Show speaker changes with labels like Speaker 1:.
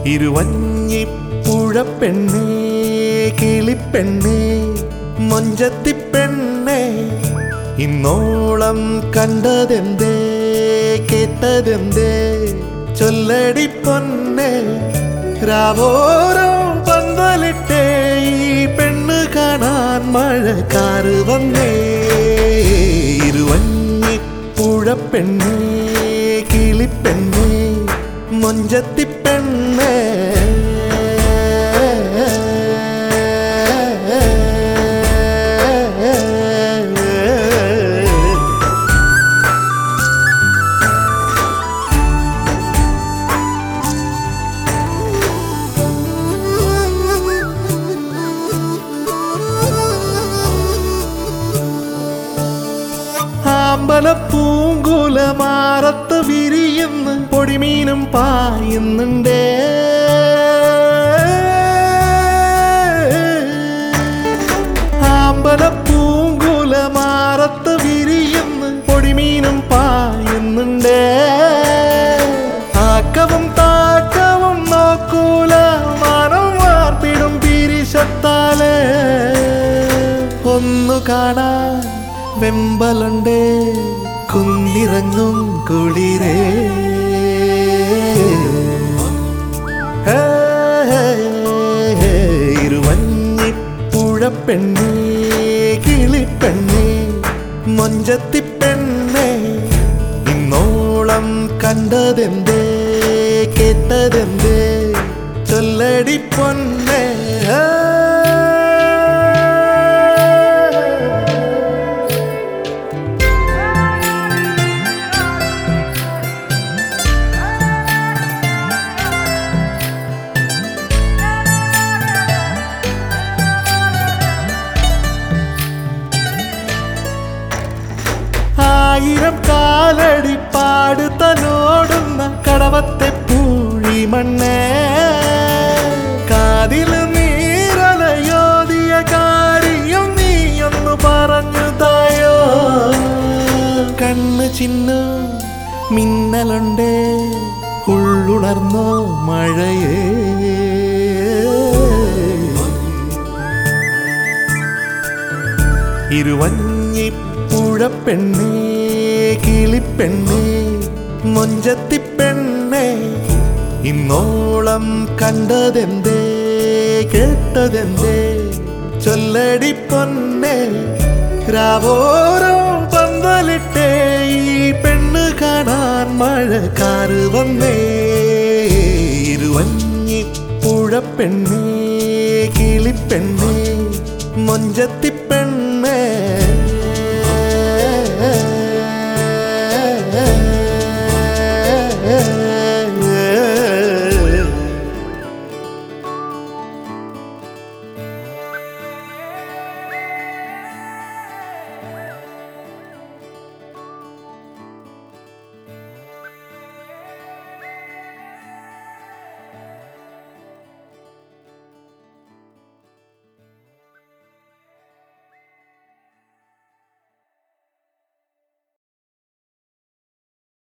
Speaker 1: ഇരുവഞ്ഞിപ്പുഴപ്പെണ്ണേ കിളിപ്പെണ്ണേ മൊഞ്ചത്തിപ്പെണ്ണേ ഇന്നോളം കണ്ടതെന്തേ കേട്ടതെന്തേ ചൊല്ലടി പൊന്നെ രാവോരോ പന്തലിട്ടേ ഈ പെണ്ണ് കാണാൻ മഴക്കാറ് വന്നേ ഇരുവഞ്ഞിപ്പുഴപ്പെണ്ണേ കിളിപ്പെണ്ണേ മൊഞ്ചത്തിപ്പെണ്ണേ ആമ്പല പൂങ്കുല മാറത്ത് വിരിയുന്ന് പൊടിമീനും പായുന്നുണ്ടേ ആമ്പല പൂങ്കുല മാറത്ത് വിരിയുന്ന് പൊടിമീനും പായുന്നുണ്ടേ ആക്കവും താക്കവും നോക്കൂല മനം വാർത്തിടും പിരിശത്താലേ ഒന്നു കാണാൻ വെമ്പലുണ്ടേ കുന്നിറങ്ങും കുളിരേ ഹേ, ഹേ, ഹേ, ഇരുവഞ്ഞിപ്പുഴപ്പെണ്ണേ കിളിപ്പെണ്ണേ മൊഞ്ചത്തിപ്പെണ്ണേ ഇന്നോളം കണ്ടതെന്തേ കേട്ടതെന്തേ ചൊല്ലടി പൊന്നേ ആ. ആയിരം കാലടി പാട് തന്നോടുന്ന കടവത്തെ പൂഴി മണ്ണേ കാതില് നീരലയോതിയ കാര്യം നീയൊന്നു പറഞ്ഞു തായോ കണ്ണ് ചിന്നു മിന്നലുണ്ടേ ഉള്ളുണർന്നോ മഴയേ ഇരുവഞ്ഞിപ്പുഴപ്പെണ്ണേ കിളിപ്പെണ്ണേ മൊഞ്ചത്തിപ്പെണ്ണേ ഇന്നോളം കണ്ടതെന്തേ കേട്ടതെന്തേ ചൊല്ലടി പൊന്നെ രാവോരോ പന്തലിട്ടേ ഈ പെണ്ണ് കാണാൻ മഴക്കാറ് വന്നേ ഇരുവഞ്ഞിപ്പുഴപ്പെണ്ണേ കിളിപ്പെണ്ണേ മൊഞ്ചത്തിപ്പെണ്ണേ